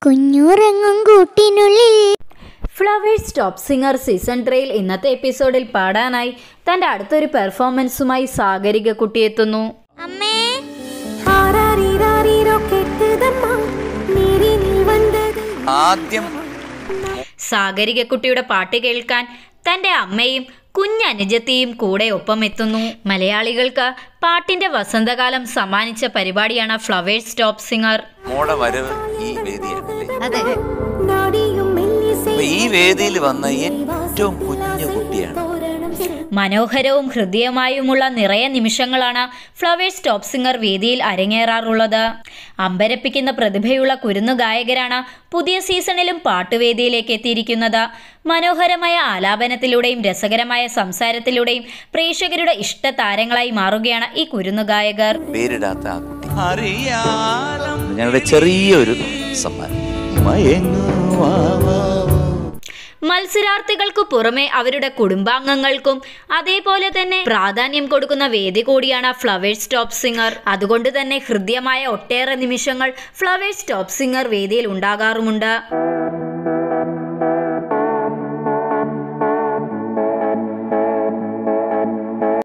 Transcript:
കുഞ്ഞുറങ്ങും കൂട്ടിനുള്ളിൽ flowers top singer season ത്രീയിൽ ഇന്നത്തെ എപ്പിസോഡിൽ പാടാനായി തന്റെ അടുത്തൊരു പെർഫോമൻസുമായി സാഗരിക കുട്ടിയെത്തുന്നു അമ്മേ ആദ്യം സാഗരിക കുട്ടിയുടെ പാട്ട് കേൾക്കാൻ തന്റെ അമ്മയും കുഞ്ഞനുജത്തിയും കൂടെ ഒപ്പം എത്തുന്നു മലയാളികൾക്ക് പാട്ടിന്റെ വസന്തകാലം സമ്മാനിച്ച പരിപാടിയാണ് ഫ്ലവേഴ്സ് ടോപ്പ് സിംഗർ മോടെ വരവ് ഈ വേദിയാണല്ലേ അതെ അപ്പൊ ഈ വേദിയിൽ വന്ന ഏറ്റവും കുഞ്ഞു കുട്ടിയാണ് മനോഹരവും ഹൃദയമായുമുള്ള നിറയെ നിമിഷങ്ങളാണ് ഫ്ലവേഴ്സ് ടോപ്പ് സിംഗർ വേദിയിൽ അരങ്ങേറാറുള്ളത് അമ്പരപ്പിക്കുന്ന പ്രതിഭയുള്ള കുരുന്നു ഗായകരാണ് പുതിയ സീസണിലും പാട്ടുവേദിയിലേക്ക് എത്തിയിരിക്കുന്നത് മനോഹരമായ ആലാപനത്തിലൂടെയും രസകരമായ സംസാരത്തിലൂടെയും പ്രേക്ഷകരുടെ ഇഷ്ട താരങ്ങളായി മാറുകയാണ് ഈ കുരുന്നു ഗായകർ പേരിടാത്ത ആ കുട്ടി അറിയാലം ഞങ്ങളുടെ ചെറിയൊരു സമ്മാനം മയങ്ങുവാവാ. മത്സരാർത്ഥികൾക്കു പുറമെ അവരുടെ കുടുംബാംഗങ്ങൾക്കും അതേപോലെ തന്നെ പ്രാധാന്യം കൊടുക്കുന്ന വേദി കൂടിയാണ് ഫ്ലവേഴ്സ് ടോപ്പ് സിംഗർ അതുകൊണ്ട് തന്നെ ഹൃദ്യമായ ഒട്ടേറെ നിമിഷങ്ങൾ ഫ്ലവേഴ്സ് ടോപ്പ് സിംഗർ വേദിയിൽ ഉണ്ടാകാറുമുണ്ട്